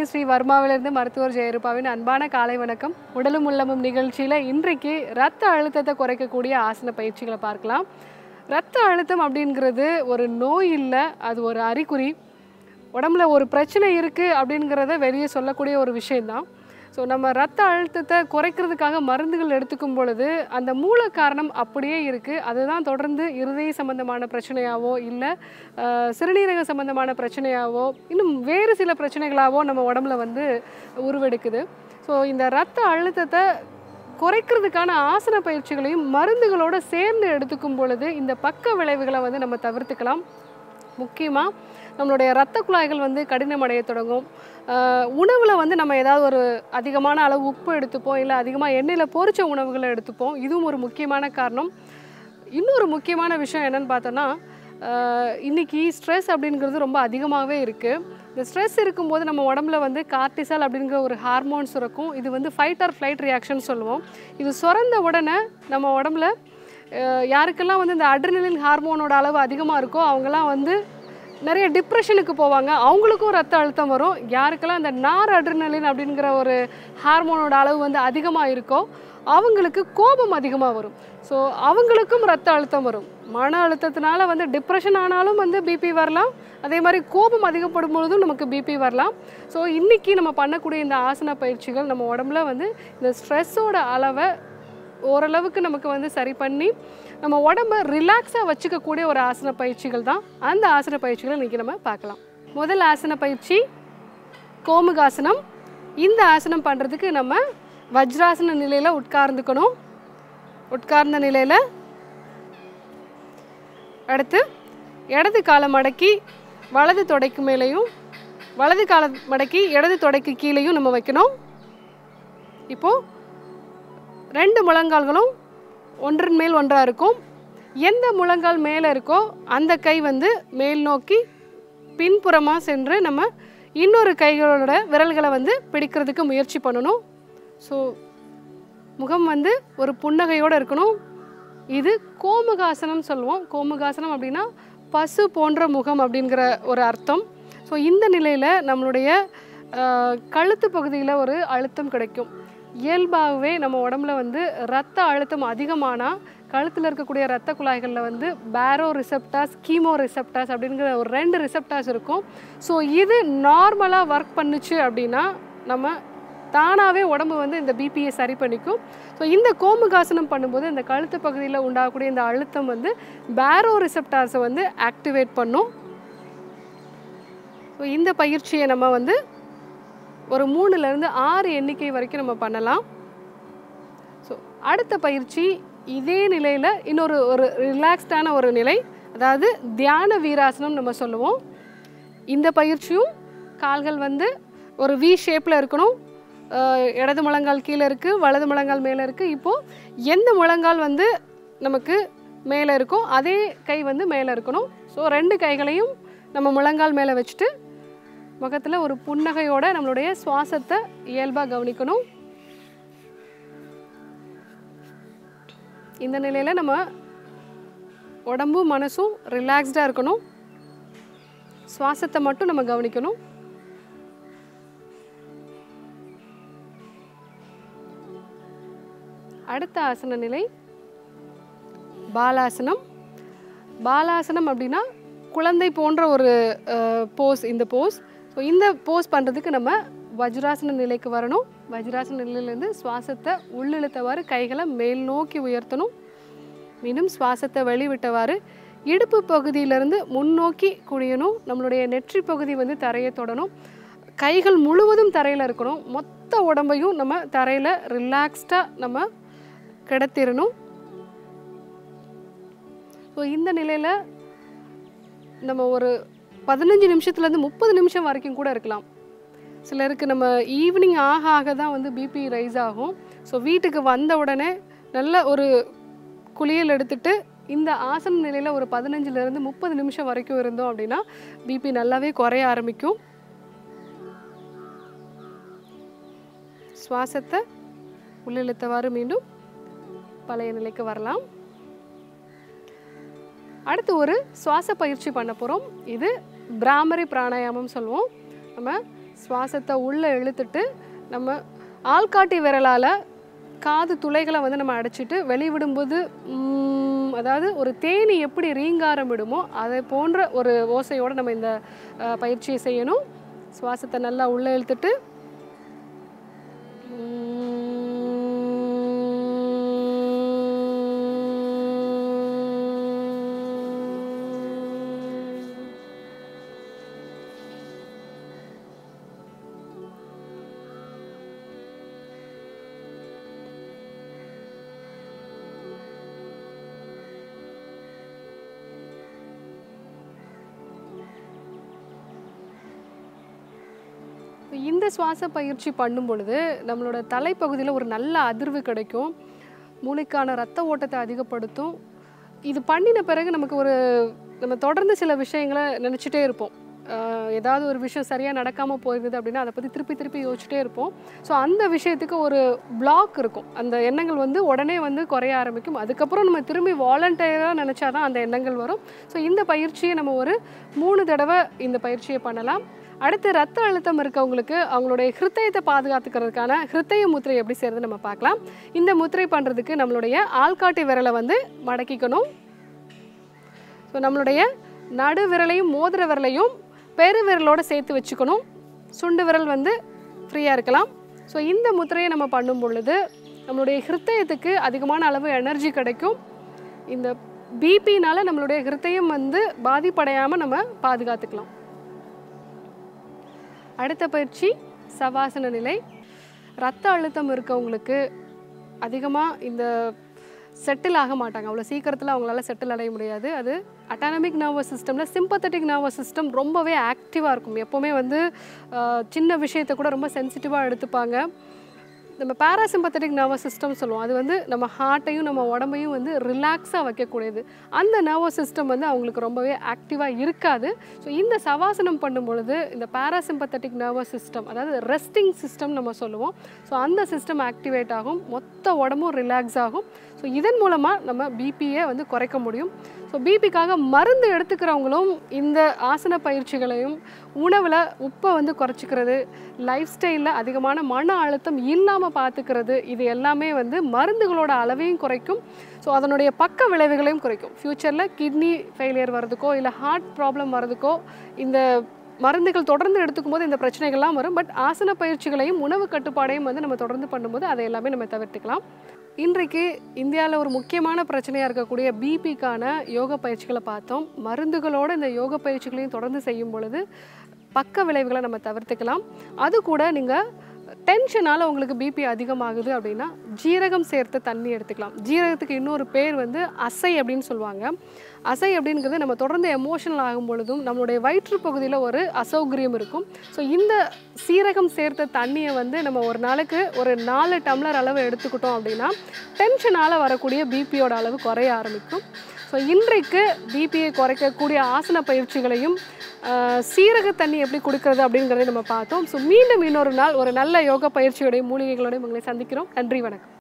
ஸ்ரீ வர்மாவிலிருந்து மருத்துவர் ஜெயரூபாவின் அன்பான காலை வணக்கம் உடலும் உள்ளமும் நிகழ்ச்சியில் இன்றைக்கு ரத்த அழுத்தத்தை குறைக்கக்கூடிய ஆசன பயிற்சிகளை பார்க்கலாம் ரத்த அழுத்தம் அப்படிங்கிறது ஒரு நோய் இல்லை அது ஒரு அறிகுறி உடம்புல ஒரு பிரச்சனை இருக்குது அப்படிங்கிறத வெளியே சொல்லக்கூடிய ஒரு விஷயந்தான் ஸோ நம்ம ரத்த அழுத்தத்தை குறைக்கிறதுக்காக மருந்துகள் எடுத்துக்கும் பொழுது அந்த மூல காரணம் அப்படியே இருக்குது அதுதான் தொடர்ந்து இருதய சம்பந்தமான பிரச்சனையாவோ இல்லை சிறுநீரக சம்பந்தமான பிரச்சனையாவோ இன்னும் வேறு சில பிரச்சனைகளாவோ நம்ம உடம்புல வந்து உருவெடுக்குது ஸோ இந்த ரத்த அழுத்தத்தை குறைக்கிறதுக்கான ஆசன பயிற்சிகளையும் மருந்துகளோடு சேர்ந்து எடுத்துக்கும் பொழுது இந்த பக்க விளைவுகளை வந்து நம்ம தவிர்த்துக்கலாம் முக்கியமாக நம்மளுடைய இரத்த குழாய்கள் வந்து கடினமடைய தொடங்கும் உணவில் வந்து நம்ம ஏதாவது ஒரு அதிகமான அளவு உப்பு எடுத்துப்போம் இல்லை அதிகமாக எண்ணெயில் பொரிச்ச உணவுகளை எடுத்துப்போம் இதுவும் ஒரு முக்கியமான காரணம் இன்னொரு முக்கியமான விஷயம் என்னன்னு பார்த்தோன்னா ஆஹ் இன்னைக்கு ஸ்ட்ரெஸ் அப்படிங்கிறது ரொம்ப அதிகமாகவே இருக்குது இந்த ஸ்ட்ரெஸ் இருக்கும்போது நம்ம உடம்புல வந்து கார்டிசால் அப்படிங்கிற ஒரு ஹார்மோன்ஸ் இருக்கும் இது வந்து ஃபைட் ஆர் ஃப்ளைட் ரியாக்ஷன் சொல்லுவோம் இது சுரந்த உடனே நம்ம உடம்புல ஆஹ் யாருக்கெல்லாம் வந்து இந்த அட்ரினலின் ஹார்மோனோட அளவு அதிகமாக இருக்கோ அவங்கெல்லாம் வந்து நிறைய டிப்ரெஷனுக்கு போவாங்க அவங்களுக்கும் ரத்த அழுத்தம் வரும் யாருக்கெல்லாம் இந்த நார் அட்ரினலின் அப்படிங்கிற ஒரு ஹார்மோனோட அளவு வந்து அதிகமாக இருக்கோ அவங்களுக்கு கோபம் அதிகமாக வரும் ஸோ அவங்களுக்கும் ரத்த அழுத்தம் வரும் மன அழுத்தத்தினால வந்து டிப்ரெஷன் ஆனாலும் வந்து பிபி வரலாம் அதே மாதிரி கோபம் அதிகப்படும் பொழுதும் நமக்கு பிபி வரலாம் ஸோ இன்றைக்கி நம்ம பண்ணக்கூடிய இந்த ஆசன பயிற்சிகள் நம்ம உடம்புல வந்து இந்த ஸ்ட்ரெஸ்ஸோட அளவை ஓரளவுக்கு நமக்கு வந்து சரி பண்ணி நம்ம உடம்ப ரிலாக்ஸாக வச்சுக்கக்கூடிய ஒரு ஆசன பயிற்சிகள் தான் அந்த ஆசன பயிற்சிகளை இன்றைக்கி நம்ம பார்க்கலாம் முதல் ஆசன பயிற்சி கோமுகாசனம் இந்த ஆசனம் பண்ணுறதுக்கு நம்ம வஜ்ராசன நிலையில் உட்கார்ந்துக்கணும் உட்கார்ந்த நிலையில் அடுத்து இடது காலை மடக்கி வலது தொடைக்கு மேலேயும் வலது காலை மடக்கி இடது தொடைக்கு கீழேயும் நம்ம வைக்கணும் இப்போது ரெண்டு முழங்கால்களும் ஒன்றின் மேல் ஒன்றாக இருக்கும் எந்த முழங்கால் மேலே இருக்கோ அந்த கை வந்து மேல் நோக்கி பின்புறமாக சென்று நம்ம இன்னொரு கைகளோட விரல்களை வந்து பிடிக்கிறதுக்கு முயற்சி பண்ணணும் ஸோ முகம் வந்து ஒரு புன்னகையோடு இருக்கணும் இது கோமுகாசனம் சொல்லுவோம் கோமுகாசனம் அப்படின்னா பசு போன்ற முகம் அப்படிங்கிற ஒரு அர்த்தம் ஸோ இந்த நிலையில் நம்மளுடைய ஆஹ், கழுத்து பகுதியில் ஒரு அழுத்தம் கிடைக்கும் இயல்பாகவே நம்ம உடம்புல வந்து ரத்த அழுத்தம் அதிகமானால் கழுத்தில் இருக்கக்கூடிய ரத்த குழாய்களில் வந்து பேரோ ரிசெப்டாஸ் கீமோ ரிசெப்டாஸ் அப்படிங்கிற ஒரு ரெண்டு ரிசெப்டாஸ் இருக்கும் ஸோ இது நார்மலாக ஒர்க் பண்ணுச்சு அப்படின்னா நம்ம தானாகவே உடம்பு வந்து இந்த பிபியை சரி பண்ணிக்கும் ஸோ இந்த கோமுகாசனம் பண்ணும்போது இந்த கழுத்து பகுதியில் உண்டாகக்கூடிய இந்த அழுத்தம் வந்து பேரோ ரிசெப்டார்ஸை வந்து ஆக்டிவேட் பண்ணும் ஸோ இந்த பயிற்சியை நம்ம வந்து ஒரு மூணுலேருந்து ஆறு எண்ணிக்கை வரைக்கும் நம்ம பண்ணலாம் ஸோ அடுத்த பயிற்சி இதே நிலையில் இன்னொரு ஒரு ரிலாக்ஸ்டான ஒரு நிலை அதாவது தியான வீராசனம் நம்ம சொல்லுவோம் இந்த பயிற்சியும் கால்கள் வந்து ஒரு வி ஷேப்பில் இருக்கணும் அஹ் இடது முழங்கால் கீழே இருக்குது வலது முழங்கால் மேலே இருக்குது இப்போது எந்த முழங்கால் வந்து நமக்கு மேலே இருக்கோ அதே கை வந்து மேலே இருக்கணும் ஸோ ரெண்டு கைகளையும் நம்ம முழங்கால் மேலே வச்சுட்டு முகத்தில் ஒரு புன்னகையோட நம்மளுடைய சுவாசத்தை இயல்பாக கவனிக்கணும் இந்த நிலையில் நம்ம உடம்பும் மனசும் ரிலாக்ஸ்டாக இருக்கணும் சுவாசத்தை மட்டும் நம்ம கவனிக்கணும் அடுத்த ஆசன நிலை பாலாசனம் பாலாசனம் அப்படின்னா குழந்தை போன்ற ஒரு போஸ் இந்த போஸ் ஸோ இந்த போஸ் பண்ணுறதுக்கு நம்ம வஜ்ராசன நிலைக்கு வரணும் வஜ்ராசன நிலையிலேருந்து சுவாசத்தை உள்ளிழுத்தவாறு கைகளை மேல் நோக்கி உயர்த்தணும் மீண்டும் சுவாசத்தை வெளிவிட்டவாறு இடுப்பு பகுதியிலிருந்து முன்னோக்கி குனியணும் நம்மளுடைய நெற்றி பகுதி வந்து தரையை தொடணும் கைகள் முழுவதும் தரையில் இருக்கணும் மொத்த உடம்பையும் நம்ம தரையில் ரிலாக்ஸ்டாக நம்ம கிடத்திடணும் ஸோ இந்த நிலையில் நம்ம ஒரு பதினஞ்சு நிமிஷத்துலேருந்து முப்பது நிமிஷம் வரைக்கும் கூட இருக்கலாம் சிலருக்கு நம்ம ஈவினிங் ஆக ஆக தான் வந்து பிபி ரைஸ் ஆகும் ஸோ வீட்டுக்கு வந்த உடனே நல்ல ஒரு குளியல் எடுத்துட்டு இந்த ஆசன நிலையில் ஒரு பதினஞ்சுலேருந்து முப்பது நிமிஷம் வரைக்கும் இருந்தோம் அப்படின்னா பிபி நல்லாவே குறைய ஆரம்பிக்கும் சுவாசத்தை உள்ளிழுத்தவாறு மீண்டும் பழைய நிலைக்கு வரலாம் அடுத்து ஒரு சுவாச பயிற்சி பண்ண போகிறோம் இது பிராமரி பிராணாயாமம் சொல்லுவோம் நம்ம சுவாசத்தை உள்ளே இழுத்துட்டு நம்ம ஆள்காட்டி விரலால் காது துளைகளை வந்து நம்ம அடைச்சிட்டு வெளிவிடும்போது ம், அதாவது ஒரு தேனி எப்படி ரீங்காரம் விடுமோ அதை போன்ற ஒரு ஓசையோடு நம்ம இந்த அஹ், பயிற்சியை செய்யணும் சுவாசத்தை நல்லா உள்ளே இழுத்துட்டு இந்த சுவாச பயிற்சி பண்ணும் பொழுது நம்மளோட தலைப்பகுதியில் ஒரு நல்ல அதிர்வு கிடைக்கும் மூளைக்கான ரத்த ஓட்டத்தை அதிகப்படுத்தும் இது பண்ணின பிறகு நமக்கு ஒரு நம்ம தொடர்ந்து சில விஷயங்களை நினச்சிட்டே இருப்போம் ஆஹ் ஏதாவது ஒரு விஷயம் சரியாக நடக்காமல் போயிருந்தது அப்படின்னா அதை பற்றி திருப்பி திருப்பி யோசிச்சுட்டே இருப்போம் ஸோ அந்த விஷயத்துக்கு ஒரு பிளாக் இருக்கும் அந்த எண்ணங்கள் வந்து உடனே வந்து குறைய ஆரம்பிக்கும் அதுக்கப்புறம் நம்ம திரும்பி வாலண்டியராக நினச்சா தான் அந்த எண்ணங்கள் வரும் ஸோ இந்த பயிற்சியை நம்ம ஒரு மூணு தடவை இந்த பயிற்சியை பண்ணலாம் அடுத்து ரத்த அழுத்தம் இருக்கவங்களுக்கு அவங்களுடைய ஹிருதயத்தை பாதுகாத்துக்கிறதுக்கான ஹிருதய முத்திரை எப்படி செய்யறது நம்ம பார்க்கலாம் இந்த முத்திரை பண்ணுறதுக்கு நம்மளுடைய ஆள்காட்டி விரலை வந்து மடக்கிக்கணும் ஸோ நம்மளுடைய நடு விரலையும் மோதிர விரலையும் பெரு விரலோட சேர்த்து வச்சுக்கணும் சுண்டு விரல் வந்து ஃப்ரீயாக இருக்கலாம் ஸோ இந்த முத்திரையை நம்ம பண்ணும் பொழுது நம்மளுடைய ஹிருதயத்துக்கு அதிகமான அளவு எனர்ஜி கிடைக்கும் இந்த பிபினால நம்மளுடைய ஹிருதயம் வந்து பாதிப்படையாமல் நம்ம பாதுகாத்துக்கலாம் அடுத்த பயிற்சி சவாசன நிலை ரத்த அழுத்தம் இருக்கவங்களுக்கு அதிகமாக இந்த செட்டில் ஆக மாட்டாங்க அவ்வளோ சீக்கிரத்தில் அவங்களால செட்டில் அடைய முடியாது அது அட்டானமிக் நர்வஸ் சிஸ்டமில் சிம்பத்தட்டிக் நர்வஸ் சிஸ்டம் ரொம்பவே ஆக்டிவாக இருக்கும் எப்போவுமே வந்து ஆஹ், சின்ன விஷயத்தை கூட ரொம்ப சென்சிட்டிவாக எடுத்துப்பாங்க நம்ம பேராசிம்பத்தட்டிக் நர்வஸ் சிஸ்டம் சொல்லுவோம் அது வந்து நம்ம ஹார்ட்டையும் நம்ம உடம்பையும் வந்து ரிலாக்ஸாக வைக்கக்கூடியது அந்த நர்வஸ் சிஸ்டம் வந்து அவங்களுக்கு ரொம்பவே ஆக்டிவாக இருக்காது ஸோ இந்த சவாசனம் பண்ணும் பொழுது இந்த பேராசிம்பத்தட்டிக் நர்வஸ் சிஸ்டம் அதாவது ரெஸ்டிங் சிஸ்டம் நம்ம சொல்லுவோம் ஸோ அந்த சிஸ்டம் ஆக்டிவேட் ஆகும் மொத்த உடம்பும் ரிலாக்ஸ் ஆகும் ஸோ இதன் மூலமாக நம்ம பிபியை வந்து குறைக்க முடியும் ஸோ பிபிக்காக மருந்து எடுத்துக்கிறவங்களும் இந்த ஆசன பயிற்சிகளையும் உணவில் உப்பை வந்து குறைச்சிக்கிறது லைஃப் ஸ்டைலில் அதிகமான மன அழுத்தம் இல்லாமல் பார்த்துக்கிறது இது எல்லாமே வந்து மருந்துகளோட அளவையும் குறைக்கும் ஸோ அதனுடைய பக்க விளைவுகளையும் குறைக்கும் ஃப்யூச்சரில் கிட்னி ஃபெயிலியர் வர்றதுக்கோ இல்லை ஹார்ட் ப்ராப்ளம் வர்றதுக்கோ இந்த மருந்துகள் தொடர்ந்து எடுத்துக்கும் போது இந்த பிரச்சனைகள்லாம் வரும் பட் ஆசன பயிற்சிகளையும் உணவு கட்டுப்பாடையும் வந்து நம்ம தொடர்ந்து பண்ணும்போது அதை எல்லாமே நம்ம தவிர்த்துக்கலாம் இன்றைக்கு இந்தியாவில் ஒரு முக்கியமான பிரச்சனையாக இருக்கக்கூடிய பிபிக்கான யோக பயிற்சிகளை பார்த்தோம் மருந்துகளோட இந்த யோக பயிற்சிகளையும் தொடர்ந்து செய்யும் பொழுது பக்க விளைவுகளை நம்ம தவிர்த்துக்கலாம் அது கூட நீங்கள் டென்ஷனால் உங்களுக்கு பிபி அதிகமாகுது அப்படின்னா ஜீரகம் சேர்த்த தண்ணி எடுத்துக்கலாம் ஜீரகத்துக்கு இன்னொரு பேர் வந்து அசை அப்படின்னு சொல்லுவாங்க அசை அப்படிங்கிறது நம்ம தொடர்ந்து எமோஷனல் ஆகும் பொழுதும் நம்மளுடைய வயிற்று பகுதியில் ஒரு அசௌகரியம் இருக்கும் ஸோ இந்த சீரகம் சேர்த்த தண்ணியை வந்து நம்ம ஒரு நாளுக்கு ஒரு நாலு டம்ளர் அளவு எடுத்துக்கிட்டோம் அப்படின்னா டென்ஷனால் வரக்கூடிய பிபியோட அளவு குறைய ஆரம்பிக்கும் ஸோ இன்றைக்கு பிபியை குறைக்கக்கூடிய ஆசன பயிற்சிகளையும் ஆஹ், சீரக தண்ணி எப்படி கொடுக்கறது அப்படிங்கிறதை நம்ம பார்த்தோம் ஸோ மீண்டும் இன்னொரு நாள் ஒரு நல்ல யோக பயிற்சியோடையும் மூலிகைகளோடையும் உங்களை சந்திக்கிறோம் நன்றி வணக்கம்